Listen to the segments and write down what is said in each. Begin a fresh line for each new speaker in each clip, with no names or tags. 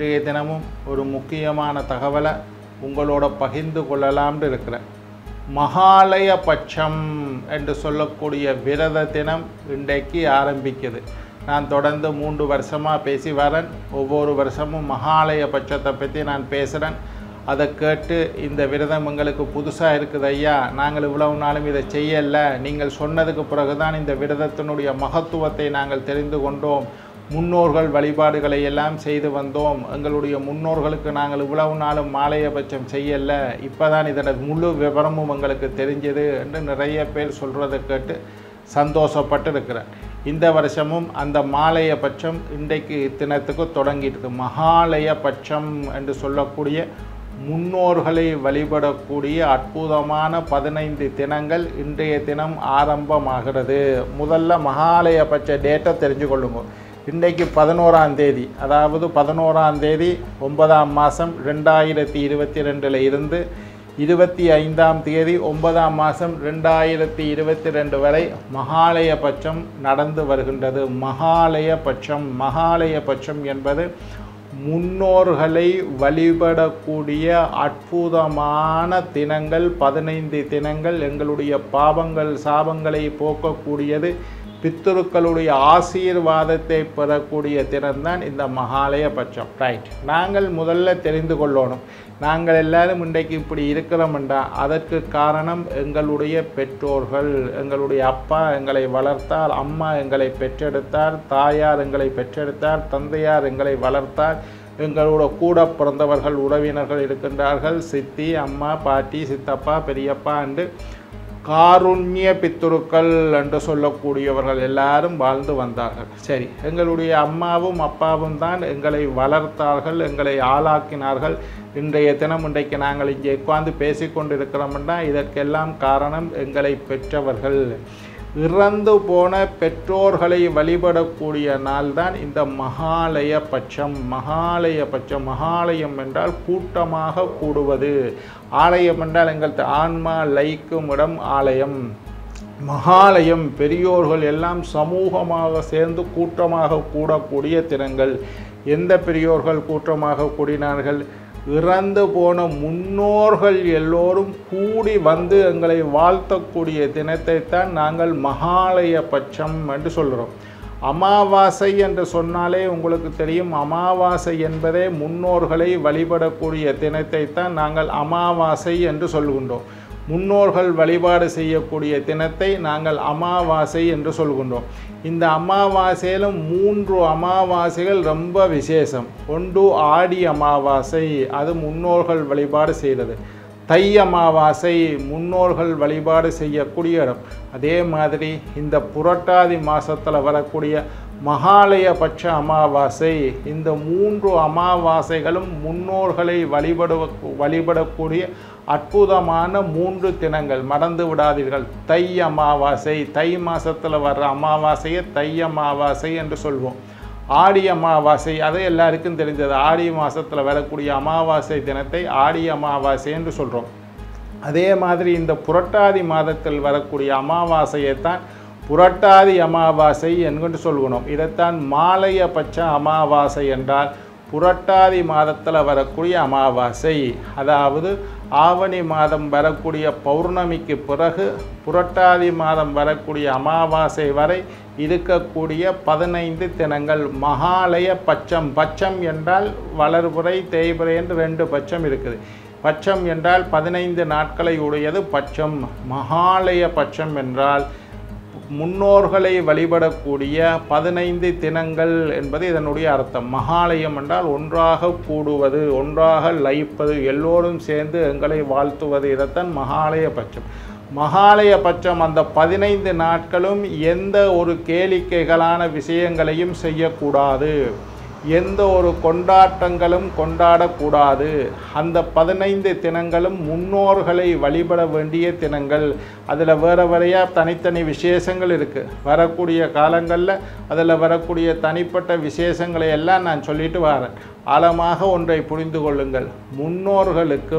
இன்றைய தினமும் ஒரு முக்கியமான தகவலை உங்களோட பகிர்ந்து கொள்ளலாம்னு இருக்கிறேன் மகாலய பட்சம் என்று சொல்லக்கூடிய விரத தினம் இன்றைக்கு ஆரம்பிக்குது நான் தொடர்ந்து மூன்று வருஷமாக பேசி வரேன் ஒவ்வொரு வருஷமும் மகாலய பட்சத்தை பற்றி நான் பேசுகிறேன் அதை கேட்டு இந்த விரதம் எங்களுக்கு புதுசாக இருக்குது ஐயா நாங்கள் இவ்வளவு நாளும் இதை செய்யலை நீங்கள் சொன்னதுக்கு பிறகு தான் இந்த விரதத்தினுடைய மகத்துவத்தை நாங்கள் தெரிந்து கொண்டோம் முன்னோர்கள் வழிபாடுகளை எல்லாம் செய்து வந்தோம் எங்களுடைய முன்னோர்களுக்கு நாங்கள் இவ்வளவு நாளும் மாலையபட்சம் செய்யலை இப்போ தான் இதோட முழு விவரமும் எங்களுக்கு தெரிஞ்சது என்று நிறைய பேர் சொல்கிறத கேட்டு சந்தோஷப்பட்டு இருக்கிறேன் இந்த வருஷமும் அந்த மாலைய பட்சம் இன்றைக்கு தினத்துக்கு தொடங்கிட்டு மகாலய பட்சம் என்று சொல்லக்கூடிய முன்னோர்களை வழிபடக்கூடிய அற்புதமான பதினைந்து தினங்கள் இன்றைய தினம் ஆரம்பமாகிறது முதல்ல மகாலய பட்ச டேட்டை தெரிஞ்சு கொள்ளுங்க இன்றைக்கு பதினோராம் தேதி அதாவது பதினோராம் தேதி ஒன்பதாம் மாதம் ரெண்டாயிரத்தி இருபத்தி ரெண்டில் இருந்து இருபத்தி ஐந்தாம் தேதி ஒன்பதாம் மாதம் ரெண்டாயிரத்தி இருபத்தி ரெண்டு வரை மகாலய பட்சம் நடந்து வருகின்றது மகாலய பட்சம் மகாலய பட்சம் என்பது முன்னோர்களை வழிபடக்கூடிய அற்புதமான தினங்கள் பதினைந்து தினங்கள் எங்களுடைய பாவங்கள் சாபங்களை போக்கக்கூடியது பித்துருக்களுடைய ஆசீர்வாதத்தை பெறக்கூடிய தினம்தான் இந்த மகாலய பட்சம் ரைட் நாங்கள் முதல்ல தெரிந்து கொள்ளணும் நாங்கள் எல்லாரும் இன்றைக்கு இப்படி இருக்கிறோம்டா அதற்கு காரணம் எங்களுடைய பெற்றோர்கள் எங்களுடைய அப்பா எங்களை வளர்த்தார் அம்மா எங்களை பெற்றெடுத்தார் தாயார் எங்களை பெற்றெடுத்தார் தந்தையார் எங்களை வளர்த்தார் எங்களோட கூட பிறந்தவர்கள் உறவினர்கள் இருக்கின்றார்கள் சித்தி அம்மா பாட்டி சித்தப்பா பெரியப்பா என்று காருண்ய பித்துருக்கள் என்று சொல்லக்கூடியவர்கள் எல்லாரும் வாழ்ந்து வந்தார்கள் சரி எங்களுடைய அம்மாவும் அப்பாவும் தான் எங்களை வளர்த்தார்கள் எங்களை ஆளாக்கினார்கள் இன்றைய தினம் இன்றைக்கு நாங்கள் இங்கே உட்கார்ந்து பேசிக்கொண்டிருக்கிறோம்னா இதற்கெல்லாம் காரணம் எங்களை பெற்றவர்கள் இறந்து போன பெற்றோர்களை வழிபடக்கூடிய நாள் தான் இந்த மகாலய பட்சம் மகாலய பட்சம் மகாலயம் என்றால் கூட்டமாக கூடுவது ஆலயம் என்றால் எங்கள் ஆன்மா லயிக்கும் இடம் ஆலயம் மகாலயம் பெரியோர்கள் எல்லாம் சமூகமாக சேர்ந்து கூட்டமாக கூடக்கூடிய தினங்கள் எந்த பெரியோர்கள் கூட்டமாக கூடினார்கள் இறந்து போன முன்னோர்கள் எல்லோரும் கூடி வந்து எங்களை வாழ்த்தக்கூடிய தினத்தை தான் நாங்கள் மகாலய பட்சம் என்று சொல்கிறோம் அமாவாசை என்று சொன்னாலே உங்களுக்கு தெரியும் அமாவாசை என்பதே முன்னோர்களை வழிபடக்கூடிய தினத்தை தான் நாங்கள் அமாவாசை என்று சொல்கின்றோம் முன்னோர்கள் வழிபாடு செய்யக்கூடிய தினத்தை நாங்கள் அமாவாசை என்று சொல்கின்றோம் இந்த அமாவாசையிலும் மூன்று அமாவாசைகள் ரொம்ப விசேஷம் ஒன்று ஆடி அமாவாசை அது முன்னோர்கள் வழிபாடு செய்கிறது தை அமாவாசை முன்னோர்கள் வழிபாடு செய்யக்கூடிய இடம் அதே மாதிரி இந்த புரட்டாதி மாதத்தில் வரக்கூடிய மகாலய பட்ச அமாவாசை இந்த மூன்று அமாவாசைகளும் முன்னோர்களை வழிபடு வழிபடக்கூடிய அற்புதமான மூன்று தினங்கள் மறந்து விடாதீர்கள் தை அமாவாசை தை மாதத்தில் வர்ற அமாவாசையை தை அமாவாசை என்று சொல்வோம் ஆடி அமாவாசை அது எல்லாருக்கும் தெரிஞ்சது ஆடி மாதத்தில் வரக்கூடிய அமாவாசை தினத்தை ஆடி அமாவாசை என்று சொல்கிறோம் அதே மாதிரி இந்த புரட்டாதி மாதத்தில் வரக்கூடிய அமாவாசையை தான் புரட்டாதி அமாவாசை என்கின்ற சொல்கணும் இதைத்தான் மாலைய பட்ச அமாவாசை என்றால் புரட்டாதி மாதத்தில் வரக்கூடிய அமாவாசை அதாவது ஆவணி மாதம் வரக்கூடிய பௌர்ணமிக்கு பிறகு புரட்டாதி மாதம் வரக்கூடிய அமாவாசை வரை இருக்கக்கூடிய பதினைந்து தினங்கள் மகாலய பட்சம் பட்சம் என்றால் வளர்புரை தேய்புரை என்று ரெண்டு பட்சம் இருக்குது பட்சம் என்றால் பதினைந்து நாட்களை உடையது பட்சம் மகாலய பட்சம் என்றால் முன்னோர்களை வழிபடக்கூடிய பதினைந்து தினங்கள் என்பது இதனுடைய அர்த்தம் மகாலயம் என்றால் ஒன்றாக கூடுவது ஒன்றாக லயிப்பது எல்லோரும் சேர்ந்து எங்களை வாழ்த்துவது இதைத்தான் மகாலய பட்சம் மகாலய பட்சம் அந்த பதினைந்து நாட்களும் எந்த ஒரு கேளிக்கைகளான விஷயங்களையும் செய்யக்கூடாது எந்த ஒரு கொண்டாட்டங்களும் கொண்டாடக்கூடாது அந்த பதினைந்து தினங்களும் முன்னோர்களை வழிபட வேண்டிய தினங்கள் அதில் வேறு வேறையாக தனித்தனி விசேஷங்கள் இருக்குது வரக்கூடிய காலங்களில் அதில் வரக்கூடிய தனிப்பட்ட விசேஷங்களை எல்லாம் நான் சொல்லிட்டு வரேன் ஆழமாக ஒன்றை புரிந்து கொள்ளுங்கள் முன்னோர்களுக்கும்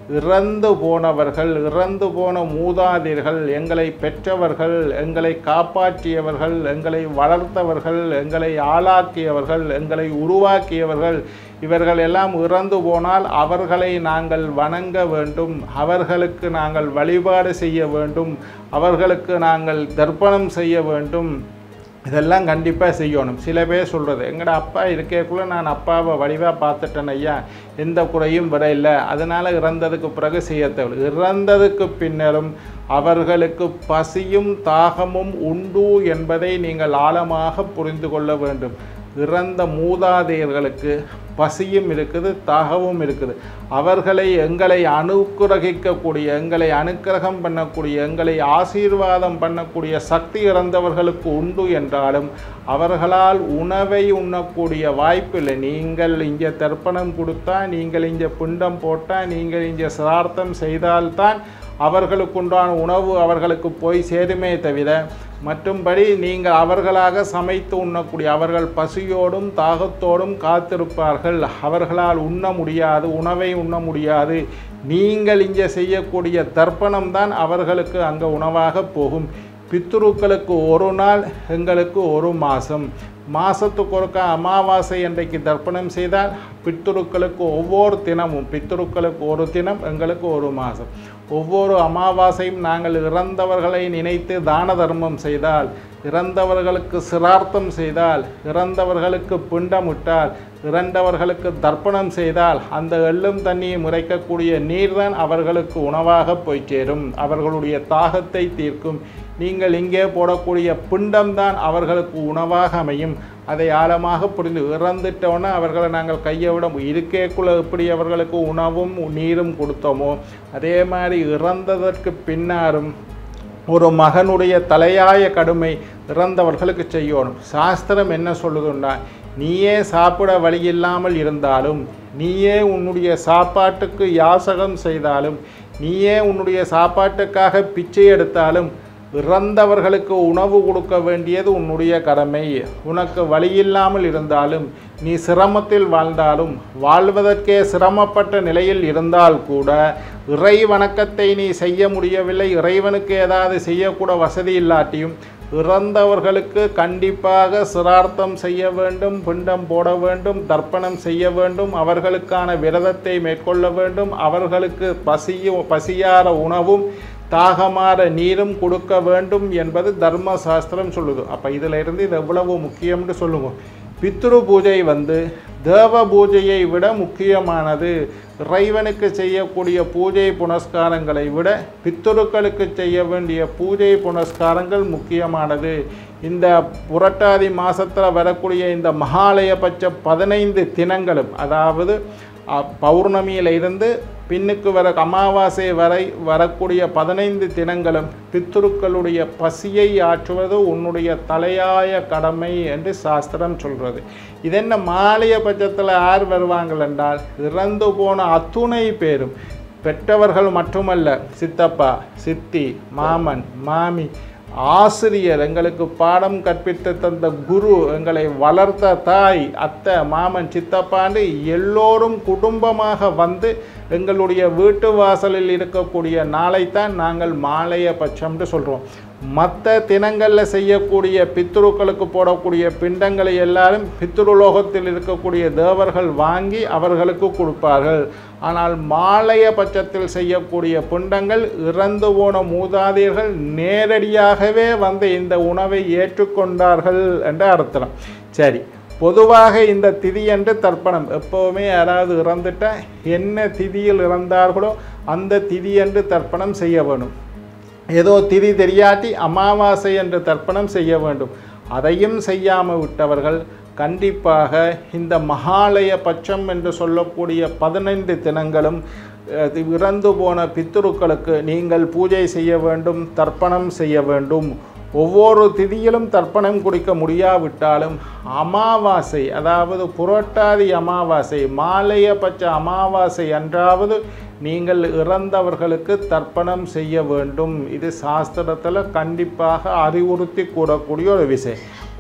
இறந்து போனவர்கள் இறந்து போன மூதாதையர்கள் எங்களை பெற்றவர்கள் எங்களை காப்பாற்றியவர்கள் எங்களை வளர்த்தவர்கள் எங்களை ஆளாக்கியவர்கள் எங்களை உருவாக்கியவர்கள் இவர்கள் எல்லாம் இறந்து போனால் அவர்களை நாங்கள் வணங்க வேண்டும் அவர்களுக்கு நாங்கள் வழிபாடு செய்ய வேண்டும் அவர்களுக்கு நாங்கள் தர்ப்பணம் செய்ய வேண்டும் இதெல்லாம் கண்டிப்பாக செய்யணும் சில பேர் சொல்கிறது எங்கட அப்பா இருக்கக்குள்ள நான் அப்பாவை வடிவாக பார்த்துட்டேன் ஐயா எந்த குறையும் விட இல்லை அதனால் இறந்ததுக்கு பிறகு செய்ய தேவை இறந்ததுக்கு பின்னரும் அவர்களுக்கு பசியும் தாகமும் உண்டு என்பதை நீங்கள் ஆழமாக புரிந்து கொள்ள வேண்டும் இறந்த மூதாதையர்களுக்கு பசியும் இருக்குது தாகவும் இருக்குது அவர்களை எங்களை அனுக்கிரகிக்கக்கூடிய எங்களை அனுக்கிரகம் பண்ணக்கூடிய எங்களை ஆசீர்வாதம் பண்ணக்கூடிய சக்தி இறந்தவர்களுக்கு உண்டு என்றாலும் அவர்களால் உணவை உண்ணக்கூடிய வாய்ப்பு இல்லை நீங்கள் இங்கே தர்ப்பணம் கொடுத்தா நீங்கள் இங்கே பிண்டம் போட்டால் நீங்கள் இங்கே சிரார்த்தம் செய்தால்தான் அவர்களுக்குண்டான உணவு அவர்களுக்கு போய் சேருமே தவிர மற்றும்படி நீங்கள் அவர்களாக சமைத்து உண்ணக்கூடிய அவர்கள் பசியோடும் தாகத்தோடும் காத்திருப்பார்கள் அவர்களால் உண்ண முடியாது உணவை உண்ண முடியாது நீங்கள் இங்கே செய்யக்கூடிய தர்ப்பணம் தான் அவர்களுக்கு அங்கே உணவாக போகும் பித்ருக்களுக்கு ஒரு நாள் எங்களுக்கு ஒரு மாதம் மாதத்துக்கு ஒருக்க அமாவாசை அன்றைக்கு தர்ப்பணம் செய்தால் பித்ருக்களுக்கு ஒவ்வொரு தினமும் பித்ருக்களுக்கு ஒரு தினம் எங்களுக்கு ஒரு மாதம் ஒவ்வொரு அமாவாசையும் நாங்கள் இறந்தவர்களை நினைத்து தான தர்மம் செய்தால் இறந்தவர்களுக்கு சிரார்த்தம் செய்தால் இறந்தவர்களுக்கு பிண்டமிட்டால் இறந்தவர்களுக்கு தர்ப்பணம் செய்தால் அந்த எள்ளும் தண்ணியும் உரைக்கக்கூடிய நீர்தான் அவர்களுக்கு உணவாக போய் சேரும் அவர்களுடைய தாகத்தை தீர்க்கும் நீங்கள் இங்கே போடக்கூடிய பிண்டம்தான் அவர்களுக்கு உணவாக அமையும் அதை ஆழமாக புரிந்து இறந்துட்டோன்னே அவர்களை நாங்கள் கையை விட இருக்கேக்குள்ள எப்படி அவர்களுக்கு உணவும் நீரும் கொடுத்தோமோ அதே மாதிரி இறந்ததற்கு பின்னாரும் ஒரு மகனுடைய தலையாய கடுமை இறந்தவர்களுக்கு செய்யணும் சாஸ்திரம் என்ன சொல்லுதுன்னா நீயே சாப்பிட வழி இல்லாமல் இருந்தாலும் நீயே உன்னுடைய சாப்பாட்டுக்கு யாசகம் செய்தாலும் நீயே உன்னுடைய சாப்பாட்டுக்காக பிச்சை எடுத்தாலும் இறந்தவர்களுக்கு உணவு கொடுக்க வேண்டியது உன்னுடைய கடமை உனக்கு வழியில்லாமல் இருந்தாலும் நீ சிரமத்தில் வாழ்ந்தாலும் வாழ்வதற்கே சிரமப்பட்ட நிலையில் இருந்தால் கூட இறை வணக்கத்தை நீ செய்ய முடியவில்லை இறைவனுக்கு ஏதாவது செய்யக்கூட வசதி இல்லாட்டியும் இறந்தவர்களுக்கு கண்டிப்பாக சிரார்த்தம் செய்ய வேண்டும் பிண்டம் போட வேண்டும் தர்ப்பணம் செய்ய வேண்டும் அவர்களுக்கான விரதத்தை மேற்கொள்ள வேண்டும் அவர்களுக்கு பசியும் பசியார உணவும் தாகமாற நீரும் கொடுக்க வேண்டும் என்பது தர்ம சாஸ்திரம் சொல்லுது அப்போ இதில் இருந்து இது எவ்வளவு முக்கியம்னு சொல்லுவோம் பித்ரு பூஜை வந்து தேவ பூஜையை விட முக்கியமானது இறைவனுக்கு செய்யக்கூடிய பூஜை புனஸ்காரங்களை விட பித்ருக்களுக்கு செய்ய வேண்டிய பூஜை புனஸ்காரங்கள் முக்கியமானது இந்த புரட்டாதி மாதத்தில் வரக்கூடிய இந்த மகாலயபட்ச பதினைந்து தினங்களும் அதாவது அ- பௌர்ணமியில இருந்து பின்னுக்கு வர அமாவாசை வரை வரக்கூடிய பதினைந்து தினங்களும் பித்ருக்களுடைய பசியை ஆற்றுவது உன்னுடைய தலையாய கடமை என்று சாஸ்திரம் சொல்கிறது இதென்ன மாலைய பட்சத்தில் யார் வருவாங்கள் என்றால் இறந்து போன அத்துணை பேரும் பெற்றவர்கள் மட்டுமல்ல சித்தப்பா சித்தி மாமன் மாமி ஆசிரியர் எங்களுக்கு பாடம் கற்பித்து தந்த குரு எங்களை வளர்த்த தாய் அத்தை மாமன் சித்தப்பாண்டு எல்லோரும் குடும்பமாக வந்து எங்களுடைய வீட்டு வாசலில் இருக்கக்கூடிய நாளைத்தான் நாங்கள் மாலைய பட்சம்னு சொல்கிறோம் மற்ற தினங்களில் செய்யக்கூடிய பித்ருக்களுக்கு போடக்கூடிய பிண்டங்களை எல்லாரும் பித்ருலோகத்தில் இருக்கக்கூடிய தேவர்கள் வாங்கி அவர்களுக்கு கொடுப்பார்கள் ஆனால் மாலைய பட்சத்தில் செய்யக்கூடிய பிண்டங்கள் இறந்து போன மூதாதையர்கள் நேரடியாகவே வந்து இந்த உணவை ஏற்றுக்கொண்டார்கள் என்று அர்த்தம் சரி பொதுவாக இந்த திதி என்று தர்ப்பணம் எப்போவுமே யாராவது இறந்துட்டா என்ன திதியில் இறந்தார்களோ அந்த திதி என்று தர்ப்பணம் செய்ய வேணும் ஏதோ திதி தெரியாட்டி அமாவாசை என்று தர்ப்பணம் செய்ய வேண்டும் அதையும் செய்யாமல் விட்டவர்கள் கண்டிப்பாக இந்த மகாலய பட்சம் என்று சொல்லக்கூடிய பதினைந்து தினங்களும் அது இறந்து போன பித்ருக்களுக்கு நீங்கள் பூஜை செய்ய வேண்டும் தர்ப்பணம் செய்ய வேண்டும் ஒவ்வொரு திதியிலும் தர்ப்பணம் குடிக்க முடியாவிட்டாலும் அமாவாசை அதாவது புரட்டாதி அமாவாசை மாலையபட்ச அமாவாசை அன்றாவது நீங்கள் இறந்தவர்களுக்கு தர்ப்பணம் செய்ய வேண்டும் இது சாஸ்திரத்தில் கண்டிப்பாக அறிவுறுத்தி கூறக்கூடிய ஒரு விஷயம்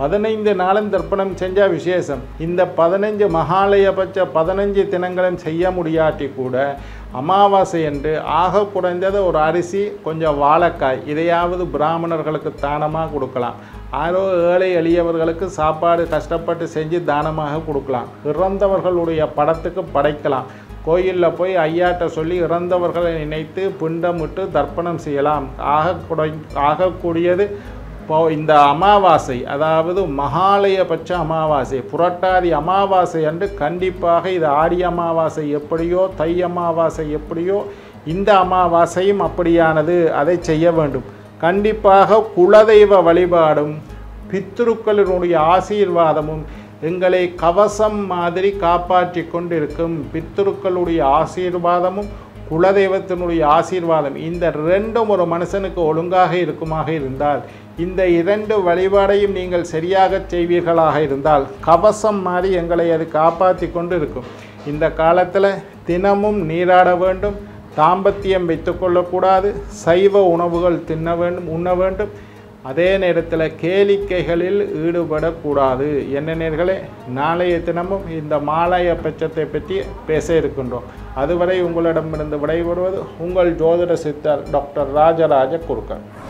பதினைந்து நாளும் தர்ப்பணம் செஞ்சால் விசேஷம் இந்த பதினஞ்சு மகாலயபட்ச பதினஞ்சு தினங்களும் செய்ய முடியாட்டி கூட அமாவாசை என்று ஆக குறைந்தது ஒரு அரிசி கொஞ்சம் வாழைக்காய் இதையாவது பிராமணர்களுக்கு தானமாக கொடுக்கலாம் ஆரோ ஏழை எளியவர்களுக்கு சாப்பாடு கஷ்டப்பட்டு செஞ்சு தானமாக கொடுக்கலாம் இறந்தவர்களுடைய படத்துக்கு படைக்கலாம் கோயிலில் போய் ஐயாட்ட சொல்லி இறந்தவர்களை நினைத்து பிண்டமிட்டு தர்ப்பணம் செய்யலாம் ஆக குறை ஆகக்கூடியது இப்போ இந்த அமாவாசை அதாவது மகாலயபட்ச அமாவாசை புரட்டாதி அமாவாசை அன்று கண்டிப்பாக இது ஆடி அமாவாசை எப்படியோ தை அமாவாசை எப்படியோ இந்த அமாவாசையும் அப்படியானது அதை செய்ய வேண்டும் கண்டிப்பாக குலதெய்வ வழிபாடும் பித்ருக்களினுடைய ஆசீர்வாதமும் எங்களை கவசம் மாதிரி காப்பாற்றி கொண்டிருக்கும் பித்ருக்களுடைய ஆசீர்வாதமும் குலதெய்வத்தினுடைய ஆசீர்வாதம் இந்த ரெண்டும் ஒரு மனுஷனுக்கு ஒழுங்காக இருக்குமாக இருந்தால் இந்த இரண்டு வழிபாடையும் நீங்கள் சரியாக செய்வீர்களாக இருந்தால் கவசம் மாதிரி எங்களை அது காப்பாற்றி கொண்டு இருக்கும் இந்த காலத்தில் தினமும் நீராட வேண்டும் தாம்பத்தியம் வைத்துக்கொள்ளக்கூடாது சைவ உணவுகள் தின்ன வேண்டும் உண்ண வேண்டும் அதே நேரத்தில் கேளிக்கைகளில் ஈடுபடக்கூடாது என்ன நேர்களே நாளைய தினமும் இந்த மாலய பட்சத்தை பற்றி பேச இருக்கின்றோம் அதுவரை உங்களிடமிருந்து விடைபெறுவது உங்கள் ஜோதிட சித்தர் டாக்டர் ராஜராஜ குருக்கர்